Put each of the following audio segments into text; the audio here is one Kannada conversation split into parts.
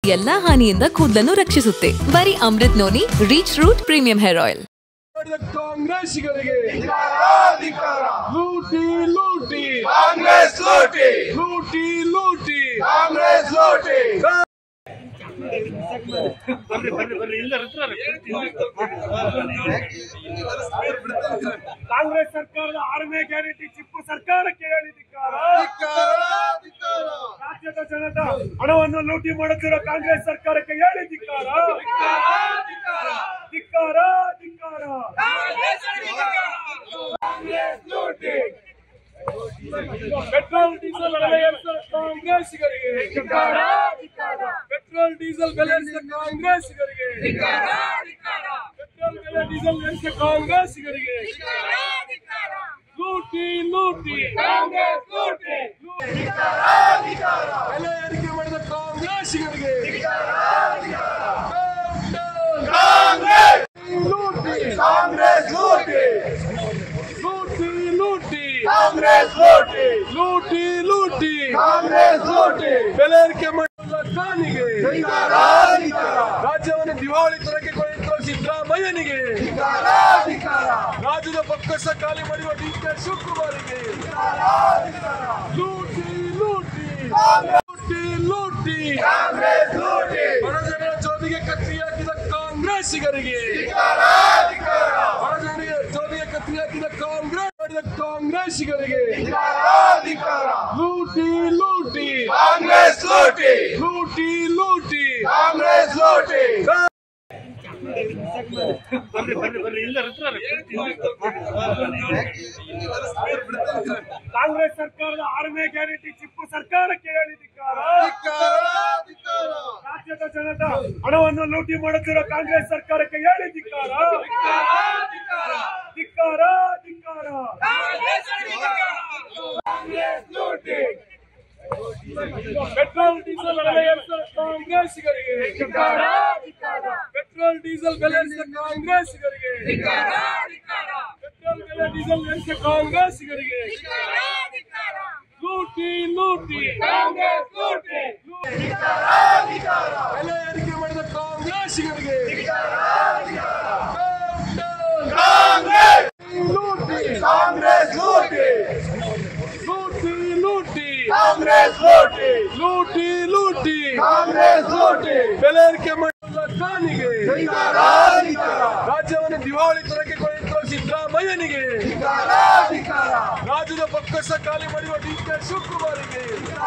ಎಲ್ಲಾ ಹಾನಿಯಿಂದ ಕೂದಲನ್ನು ರಕ್ಷಿಸುತ್ತೆ ಬರೀ Amrut noni reach root premium hair oil ಮಾಡಿದ ಕಾಂಗ್ರೆಸ್ಸಿಗರಿಗೆ ಧಿಕ್ಕಾರ ಲೂಟಿ ಲೂಟಿ ಕಾಂಗ್ರೆಸ್ ಲೂಟಿ ಲೂಟಿ ಲೂಟಿ ಕಾಂಗ್ರೆಸ್ ಲೂಟಿ ಕಾಂಗ್ರೆಸ್ ಸರ್ಕಾರದ ಆರನೇ ಗ್ಯಾರಂಟಿ ಚಿಪ್ಪು ಸರ್ಕಾರಕ್ಕೆ ಹೇಳಿದಿಕ್ಕಾರ ರಾಜ್ಯದ ಜನತ ಹಣವನ್ನು ಲೂಟಿ ಮಾಡುತ್ತಿರೋ ಕಾಂಗ್ರೆಸ್ ಸರ್ಕಾರಕ್ಕೆ ಹೇಳಿದಿಕ್ಕಾರ ಧಿಕ್ಕಾರ ಧಿಕ್ಕಾರ ಪೆಟ್ರೋಲ್ ಡೀಸೆಲ್ ಬೆಲೆ ಏರಿಸಿದ ಕಾಂಗ್ರೆಸ್ಸಿಗರಿಗೆ ಪೆಟ್ರೋಲ್ ಡೀಸೆಲ್ ಬೆಲೆ ಏರಿಸಿದ ಕಾಂಗ್ರೆಸ್ಸಿಗರಿಗೆ ಪೆಟ್ರೋಲ್ ಬೆಲೆ ಡೀಸೆಲ್ ಏರಿಸಿದ ಕಾಂಗ್ರೆಸ್ಸಿಗರಿಗೆ ಲೂಟಿ ಲೂಟಿ ಕಾಂಗ್ರೆಸ್ ಲೂಟಿ ಬೆಲೆ ಏರಿಕೆ ಮಾಡಿದ ಕಾಂಗ್ರೆಸ್ಸಿಗರಿಗೆ ಲೂಟಿ ಕಾಂಗ್ರೆಸ್ ಲೂಟಿ ಲೂಟಿ ಲೂಟಿ ಕಾಂಗ್ರೆಸ್ ಲೂಟಿ ಲೂಟಿ ಲೂಟಿ ಕಾಂಗ್ರೆಸ್ ಲೂಟಿ ಬೆಲೆ ಏರಿಕೆ ಮಾಡಿದ ಖಾನಿಗೆ ಧಿಕ್ಕಾರ ರಾಜ್ಯವನ್ನು ದಿವಾಳಿ ತರಕ್ಕೆ ಕೊಳೆಯುತ್ತಿರುವ ಸಿದ್ದರಾಮಯ್ಯನಿಗೆ ಧಿಕ್ಕಾರ ರಾಜ್ಯದ ಬೊಕ್ಕಸ ಖಾಲಿ ಮಾಡುವ ಡಿ ಕೆ ಶಿವಕುಮಾರಿಗೆ ಲೂಟಿ ಲೂಟಿ ಲೂಟಿ ಲೂಟಿ ಕಾಂಗ್ರೆಸ್ ಲೂಟಿ ಬಡಜನರ ಜೋದಿಗೆ ಕತ್ತಿ ಹಾಕಿದ ಕಾಂಗ್ರೆಸ್ಸಿಗರಿಗೆ ಬಡಜನರಿಗೆ ಜೋದಿಗೆ ಕತ್ತಿ ಹಾಕಿದ ಕಾಂಗ್ರೆಸ್ ಮಾಡಿದ ಕಾಂಗ್ರೆಸ್ಸಿಗರಿಗೆ ಧಿಕ್ಕಾರ ಲೂಟಿ ಲೂಟಿ ಕಾಂಗ್ರೆಸ್ ಲೂಟಿ ಲೂಟಿ ಲೂಟಿ ಕಾಂಗ್ರೆಸ್ ಲೂಟಿ ಕಾಂಗ್ರೆಸ್ ಸರ್ಕಾರದ ಆರನೇ ಗ್ಯಾರಂಟಿ ಚಿಪ್ಪು ಸರ್ಕಾರಕ್ಕೆ ಹೇಳಿದಿಕ್ಕಾರ ರಾಜ್ಯದ ಜನತ ಹಣವನ್ನು ಲೂಟಿ ಮಾಡುತ್ತಿರೋ ಕಾಂಗ್ರೆಸ್ ಸರ್ಕಾರಕ್ಕೆ ಹೇಳಿದಿಕ್ಕಾರ ಧಿಕ್ಕಾರ ಧಿಕ್ಕಾರ ಪೆಟ್ರೋಲ್ ಡೀಸೆಲ್ ಬೆಲೆ ಏರಿಸಿದ ಕಾಂಗ್ರೆಸ್ಸಿಗರಿಗೆ ಪೆಟ್ರೋಲ್ ಡೀಸೆಲ್ ಬೆಲೆ ಏರಿಸಿದ ಕಾಂಗ್ರೆಸ್ಸಿಗರಿಗೆ ಪೆಟ್ರೋಲ್ ಬೆಲೆ ಡೀಸೆಲ್ ಏರಿಸಿದ ಕಾಂಗ್ರೆಸ್ಸಿಗರಿಗೆ ಲೂಟಿ ಲೂಟಿ ಕಾಂಗ್ರೆಸ್ ಲೂಟಿ ಬೆಲೆ ಏರಿಕೆ ಮಾಡಿದ ಕಾಂಗ್ರೆಸ್ಸಿಗರಿಗೆ ಲೂಟಿ ಕಾಂಗ್ರೆಸ್ ಲೂಟಿ ಲೂಟಿ ಲೂಟಿ ಕಾಂಗ್ರೆಸ್ ಲೂಟಿ ಲೂಟಿ ಲೂಟಿ ಕಾಂಗ್ರೆಸ್ ಲೂಟಿ ಬೆಲೆ ಏರಿಕೆ ಮಾಡಿದ ಖಾನಿಗೆ ಧಿಕ್ಕಾರ ರಾಜ್ಯವನ್ನು ದಿವಾಳಿ ತರಕ್ಕೆ ಕೊಳೆಯುತ್ತಿರುವ ಸಿದ್ದರಾಮಯ್ಯನಿಗೆ ಧಿಕ್ಕಾರ ರಾಜ್ಯದ ಬೊಕ್ಕಸ ಖಾಲಿ ಮಾಡುವ ಡಿ ಕೆ ಶಿವಕುಮಾರಿಗೆ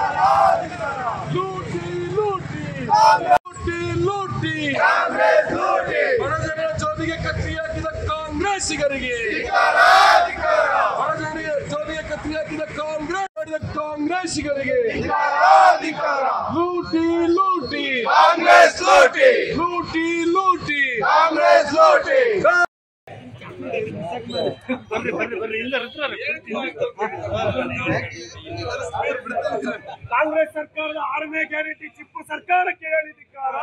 ಲೂಟಿ ಲೂಟಿ ಲೂಟಿ ಲೂಟಿ ಕಾಂಗ್ರೆಸ್ ಲೂಟಿ ಬಡಜನರ ಜೋದಿಗೆ ಕತ್ತಿ ಹಾಕಿದ ಕಾಂಗ್ರೆಸ್ಸಿಗರಿಗೆ ಬಡಜನರಿಗೆ ಜೋದಿಗೆ ಕತ್ತಿ ಹಾಕಿದ ಕಾಂಗ್ರೆಸ್ ಮಾಡಿದ ಕಾಂಗ್ರೆಸ್ಸಿಗರಿಗೆ ಧಿಕ್ಕಾರ ಲೂಟಿ ಲೂಟಿ ಕಾಂಗ್ರೆಸ್ ಲೂಟಿ ಲೂಟಿ ಲೂಟಿ ಕಾಂಗ್ರೆಸ್ ಲೂಟಿ ಕಾಂಗ್ರೆಸ್ ಸರ್ಕಾರದ ಆರನೇ ಗ್ಯಾರಂಟಿ ಚಿಪ್ಪು ಸರ್ಕಾರಕ್ಕೆ ಹೇಳಿದಿಕ್ಕಾರ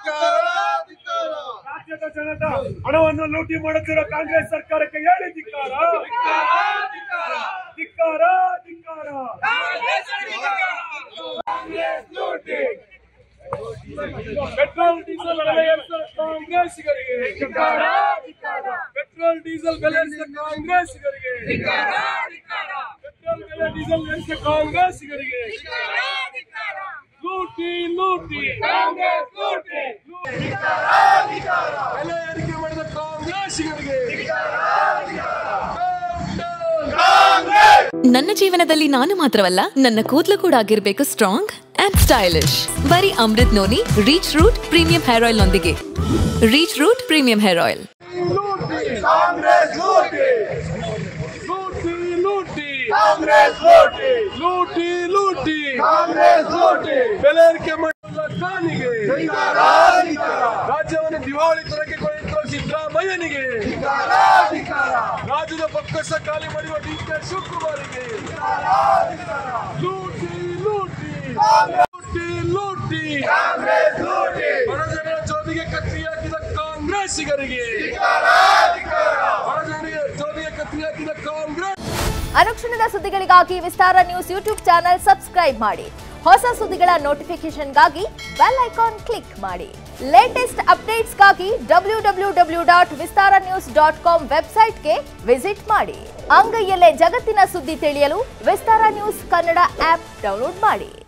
ರಾಜ್ಯದ ಜನತ ಹಣವನ್ನು ಲೂಟಿ ಮಾಡುತ್ತಿರೋ ಕಾಂಗ್ರೆಸ್ ಸರ್ಕಾರಕ್ಕೆ ಹೇಳಿದಿಕ್ಕಾರ ಧಿಕ್ಕಾರ ಧಿಕ್ಕಾರ ಪೆಟ್ರೋಲ್ ಡೀಸೆಲ್ ಬೆಲೆ ಏರಿಸಿದ ಕಾಂಗ್ರೆಸ್ಸಿಗರಿಗೆ ಪೆಟ್ರೋಲ್ ಡೀಸೆಲ್ ಬೆಲೆ ಏರಿಸಿದ ಕಾಂಗ್ರೆಸ್ಸಿಗರಿಗೆ ಪೆಟ್ರೋಲ್ ಬೆಲೆ ಡೀಸೆಲ್ ಏರಿಸಿದ ಕಾಂಗ್ರೆಸ್ಸಿಗರಿಗೆ ಲೂಟಿ ಲೂಟಿ ಕಾಂಗ್ರೆಸ್ ಲೂಟಿ ಬೆಲೆ ಏರಿಕೆ ಮಾಡಿದ ಕಾಂಗ್ರೆಸ್ಸಿಗರಿಗೆ ನನ್ನ ಜೀವನದಲ್ಲಿ ನಾನು ಮಾತ್ರವಲ್ಲ ನನ್ನ ಕೂದಲು ಕೂಡ ಆಗಿರ್ಬೇಕು ಸ್ಟ್ರಾಂಗ್ ಅಂಡ್ ಸ್ಟೈಲಿಶ್ ಬರೀ Amrut noni reach root premium hair oil ನೊಂದಿಗೆ reach root premium hair oil Congress ಲೂಟಿ ಲೂಟಿ ಲೂಟಿ ಕಾಂಗ್ರೆಸ್ ಲೂಟಿ ಲೂಟಿ ಲೂಟಿ ಕಾಂಗ್ರೆಸ್ ಲೂಟಿ ಬೆಲೆ ಏರಿಕೆ ಮಾಡಿದ ಖಾನಿಗೆ ಧಿಕ್ಕಾರ ರಾಜ್ಯವನ್ನು ದಿವಾಳಿ ತರಕ್ಕೆ ಕೊಳೆಯುತ್ತಿರುವ ಸಿದ್ದರಾಮಯ್ಯನಿಗೆ ಧಿಕ್ಕಾರ ರಾಜ್ಯದ ಬೊಕ್ಕಸ ಖಾಲಿ ಮಾಡುವ ಡಿ ಕೆ ಶಿವಕುಮಾರಿಗೆ ಲೂಟಿ ಲೂಟಿ ಲೂಟಿ ಲೂಟಿ ಕಾಂಗ್ರೆಸ್ ಲೂಟಿ ಬಡಜನರ ಜೋದಿಗೆ ಕತ್ತಿ ಹಾಕಿದ ಕಾಂಗ್ರೆಸ್ಸಿಗರಿಗೆ ಬಡಜನರಿಗೆ ಜೋದಿಗೆ ಕತ್ತಿ ಹಾಕಿದ ಕಾಂಗ್ರೆಸ್ ಅನುಕ್ಷಣದ ಸುದ್ದಿಗಳಿಗಾಗಿ Vistara news YouTube channel subscribe ಮಾಡಿ ಹೊಸ ಸುದ್ದಿಗಳ ನೋಟಿಫಿಕೇಶನ್ಗಾಗಿ ಬೆಲ್ ಐಕಾನ್ ಕ್ಲಿಕ್ ಮಾಡಿ ಲೇಟೆಸ್ಟ್ ಅಪ್ಡೇಟ್ಸ್ಗಾಗಿ W W W dot Vistara news dot com ವೆಬ್ಸೈಟ್ಗೆ ವಿಸಿಟ್ ಮಾಡಿ ಅಂಗೈಯಲ್ಲೇ ಜಗತ್ತಿನ ಸುದ್ದಿ ತಿಳಿಯಲು Vistara news Kannada app download ಮಾಡಿ